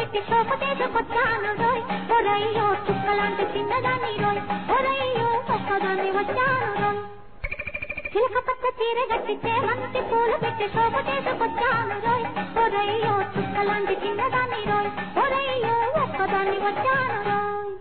పెట్టి సోపు తీసుకొచ్చాను రోయ్ ఒరయ్యో చుక్కలాంటి చిన్నదాన్ని రోయ్ ఒరయ్యో ఒక్కదాన్ని వచ్చాను రోయ్ చిలక పక్క చీర గట్టి చేమంతి పూలు పెట్టి శోభ చేసుకొచ్చాను రోయ్ ఒరయ్యో చుక్కలాంటి చిన్నదాన్ని రోయ్ ఒరయ్యో ఒక్కదాన్ని వచ్చాను రోయ్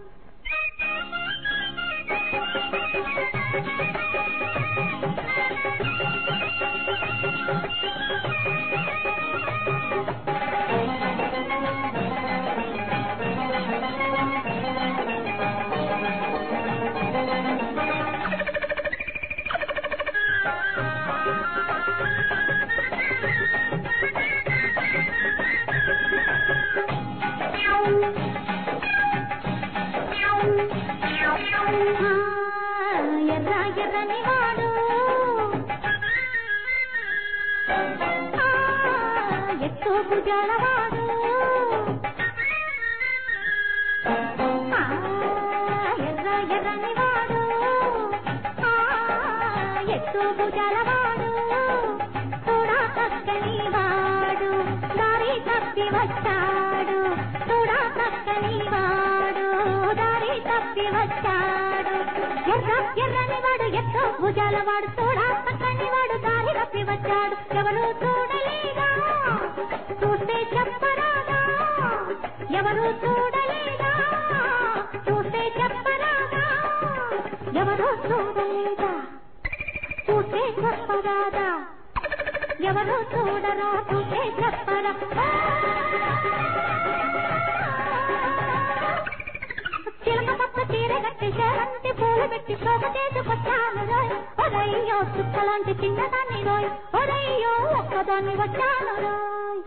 ఆ, ఎర్ర ఎర్రని వాడు ఆ, ఎత్తు భుజాలవాడు ఆ, ఎర్ర ఎర్రని వాడు ఆ, ఎత్తు భుజాలవాడు కూడా చక్కని వాడు దారి తప్పి వచ్చాడు కూడా చక్కని వాడు దారి తప్పి వచ్చాడు ఎర్ర ఎర్రని వాడు ఎత్తు భుజాల వాడు కూడా చక్కని వాడు దారి తప్పి వచ్చాడు ఎవరు చూడలేదా చూస్తే చెప్పరాదా ఎవరు చూడలేదా చూస్తే చెప్పరాదా ఎవరు చూడలేదా చూస్తే చెప్పరాదా ఎవరు చూడరా చూస్తే చెప్పరా చిలక పక్క చీర కట్టి శాంతి పూలు పెట్టి శోభ చేసుకొచ్చాను రోయ్ ఒరయ్యో చుక్కలాంటి చిన్నదాన్ని రోయ్ ఒరయ్యో ఒక్కదాన్ని వచ్చాను రోయ్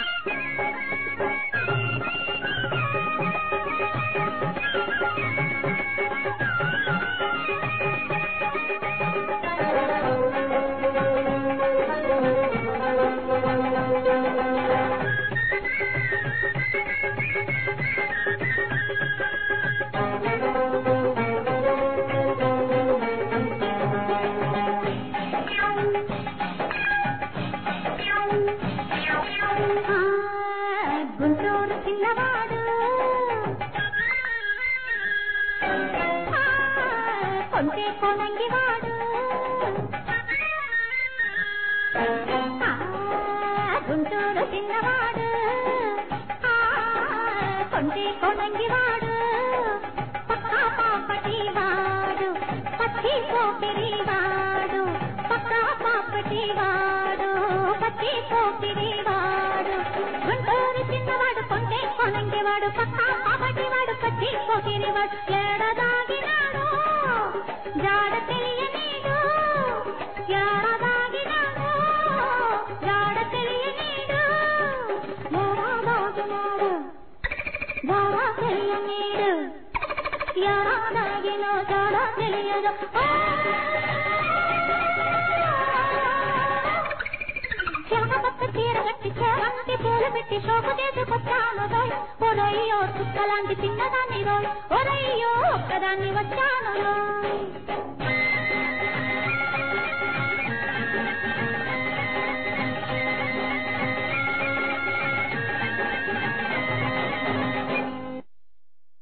ఆ, గుంటూరు చిన్నవాడు ఆ, కొంటే కొనంగివాడు ఆ, గుంటూరు చిన్నవాడు ఆ, కొంటే కొనంగివాడు పక్కా పాపటి వాడు పచ్చి పోపిరి వాడు పక్కా పాపటి వాడు పచ్చి పోపిరి వాడు గుంటూరు చిన్నవాడు కొంటే కొనంగివాడు పక్కా పాపటి వాడు పచ్చి పోపిరి వాడు ఏడదాగినాడు జాడ తెలియనీడు ఏడదాగినాడు జాడ తెలియనీడు ఏడదాగినాడు జాడ తెలియనీడు ಯಾರಾಗಿನೋ ಜಾಡ ತಿಳಿಯದ చెమపక్క చీర కట్టి చేరంటి పూలు పెట్టి శోభ చేసుకొచ్చాను రోయ్ ఒరయ్యో చుక్కలాంటి చిన్నదాన్ని రోయ్ ఒరయ్యో ఒక్కదాన్ని వచ్చాను రోయ్